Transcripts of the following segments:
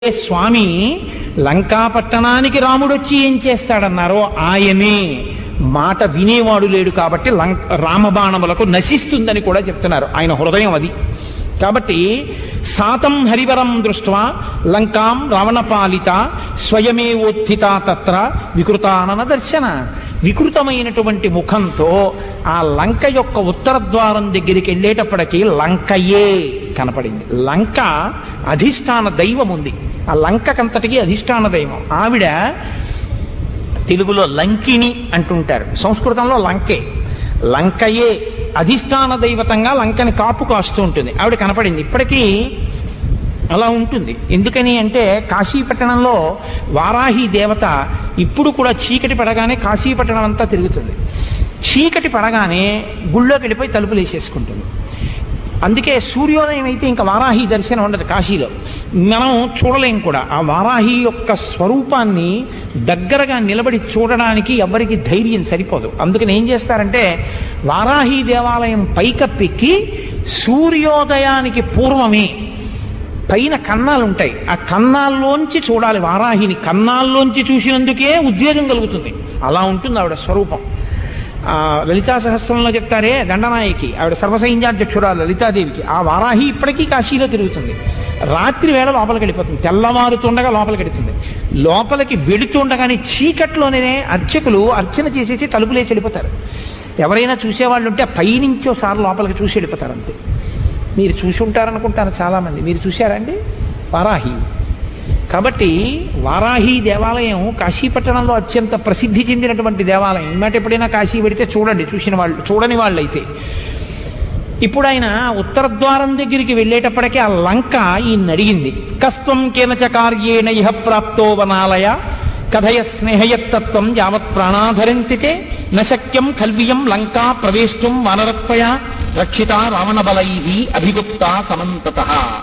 ఏ స్వామి లంకాపట్టణానికి రాముడు వచ్చి ఏం చేస్తాడన్నారో ఆయనే మాట వినేవాడు లేడు కాబట్టి లంక రామబాణములకు నశిస్తుందని కూడా చెప్తున్నారు ఆయన హృదయం అది కాబట్టి సాతం హరివరం దృష్ట్వా లంకాం రావణపాలిత స్వయమేవోత్థిత తత్ర వికృతానన దర్శన వికృతమైనటువంటి ముఖంతో ఆ లంక యొక్క ఉత్తర ద్వారం దగ్గరికి వెళ్ళేటప్పటికి లంకయే కనపడింది లంక అధిష్టాన దైవం ఉంది ఆ లంకకంతటికి అధిష్టాన దైవం ఆవిడ తెలుగులో లంకిణి అంటుంటారు సంస్కృతంలో లంకే లంకయే అధిష్టాన దైవతంగా లంకని కాపు కాస్తూ ఉంటుంది ఆవిడ కనపడింది ఇప్పటికీ అలా ఉంటుంది ఎందుకని అంటే కాశీపట్టణంలో వారాహి దేవత ఇప్పుడు కూడా చీకటి పడగానే కాశీపట్టణం అంతా తిరుగుతుంది చీకటి పడగానే గుళ్ళోకి వెళ్ళిపోయి తలుపులు వేసేసుకుంటుంది అందుకే సూర్యోదయం అయితే ఇంకా వారాహి దర్శనం ఉండదు కాశీలో మనం చూడలేం కూడా ఆ వారాహి యొక్క స్వరూపాన్ని దగ్గరగా నిలబడి చూడడానికి ఎవరికి ధైర్యం సరిపోదు అందుకని ఏం చేస్తారంటే వారాహి దేవాలయం పైకప్పెక్కి సూర్యోదయానికి పూర్వమే పైన కన్నాలు ఉంటాయి ఆ కన్నాల్లోంచి చూడాలి వారాహిని కన్నాల్లోంచి చూసినందుకే ఉద్వేగం కలుగుతుంది అలా ఉంటుంది ఆవిడ స్వరూపం ఆ లలితా సహస్రంలో చెప్తారే దండనాయకి ఆవిడ సర్వసైన్యాధ్యక్షురాలు లలితాదేవికి ఆ వారాహి ఇప్పటికీ కాశీలో తిరుగుతుంది రాత్రి వేళ లోపలికి వెళ్ళిపోతుంది తెల్లవారుతుండగా లోపలికి వెళుతుంది లోపలికి వెళుతుండగానే చీకట్లోనే అర్చకులు అర్చన చేసేసి తలుపులేసి వెళ్ళిపోతారు ఎవరైనా చూసేవాళ్ళు ఉంటే పైనుంచి ఒకసారి లోపలికి చూసి వెళ్ళిపోతారు అంతే మీరు చూసి ఉంటారనుకుంటాను చాలామంది మీరు చూశారండి వారాహి కాబట్టి వారాహి దేవాలయం కాశీపట్టణంలో అత్యంత ప్రసిద్ధి చెందినటువంటి దేవాలయం ఇన్నట ఎప్పుడైనా కాశీ పెడితే చూడండి చూసిన వాళ్ళు చూడని వాళ్ళైతే ఇప్పుడు ఆయన ఉత్తర ద్వారం దగ్గరికి వెళ్ళేటప్పటికీ ఆ లంక ఈయన అడిగింది కస్త్వం కేనచ కార్యేణ ఇహ ప్రాప్తో వనాలయ కథయ స్నేహయత్తత్వం యావత్ ప్రాణాధరింతితే నశక్యం ఖల్వియం లంకా ప్రవేశం వనరత్వయ రక్షిత రావణ బలై అభిగుప్త సమంతత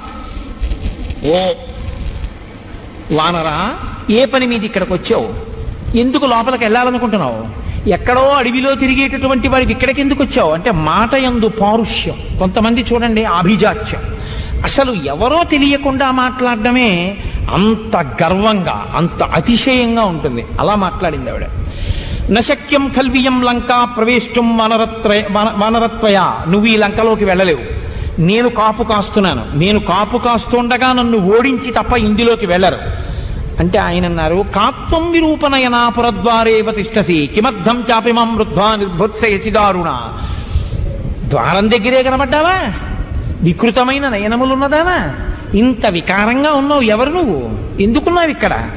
ఓ వానరా ఏ పని మీద ఇక్కడికి వచ్చావు ఎందుకు లోపలికి వెళ్ళాలనుకుంటున్నావు ఎక్కడో అడవిలో తిరిగేటటువంటి వాడికి ఇక్కడికి ఎందుకు వచ్చావు అంటే మాట ఎందు పారుష్యం కొంతమంది చూడండి అభిజాత్యం అసలు ఎవరో తెలియకుండా మాట్లాడడమే అంత గర్వంగా అంత అతిశయంగా ఉంటుంది అలా మాట్లాడింది ఆవిడ నశక్యం ఖల్వియం లంకా ప్రవేశం వనరత్రయ వన- వనరత్వయ నువ్వు ఈ లంకలోకి వెళ్ళలేవు నేను కాపు కాస్తున్నాను నేను కాపు కాస్తుండగా నన్ను ఓడించి తప్ప ఇందులోకి వెళ్ళరు అంటే ఆయన అన్నారు కాత్వం విరూపనయనా పురద్వారేవ తిష్టసి కిమర్థం చాపిమం వృద్ధా నిర్భుత్సయచి దారుణ ద్వారం దగ్గరే కనబడ్డావా వికృతమైన నయనములున్నదానా ఇంత వికారంగా ఉన్నావు ఎవరు నువ్వు ఎందుకున్నావు ఇక్కడ